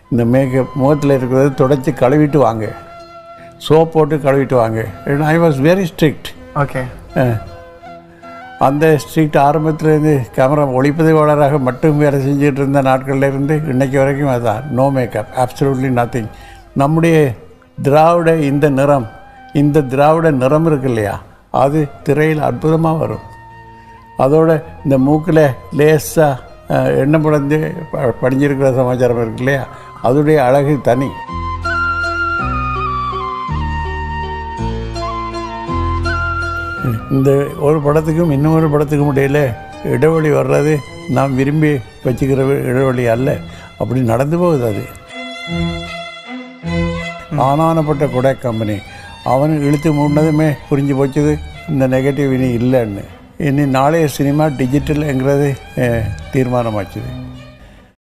இந்த மேக்கப் முகத்தில் இருக்கிறத தொடச்சி கழுவிட்டு வாங்க சோப் போட்டு கழுவிட்டு வாங்க I was very strict okay அந்த ஸ்ட்ரிக்ட் ஆரம்பத்திலேருந்து கேமரா ஒளிப்பதிவாளராக மட்டும் வேலை செஞ்சுட்டு இருந்த நாட்கள்ல இருந்து இன்னைக்கு வரைக்கும் அதுதான் நோ மேக்கப் அப்சல்யூட்லி நத்திங் நம்முடைய திராவிட இந்த நிறம் இந்த திராவிட நிறம் இருக்கு இல்லையா அது திரையில் அற்புதமாக வரும் அதோட இந்த மூக்கில் லேசாக எண்ணெய் படந்து ப- படிஞ்சிருக்கிற சமாச்சாரம் இருக்கு இல்லையா அதோடைய அழகு தனி இந்த ஒரு படத்துக்கும் இன்னொரு படத்துக்கும் இடையில இடைவெளி வர்றது நாம் விரும்பி வச்சுக்கிற இடைவெளி அல்ல அப்படி நடந்து போகுது அது ஆனானப்பட்ட கொடை கம்பெனி அவன் இழுத்து மூடினதுமே புரிஞ்சு போச்சது இந்த நெகட்டிவ் இனி இல்லைன்னு இனி நாளைய சினிமா டிஜிட்டல்ங்கிறது அஹ், தீர்மானமாச்சுது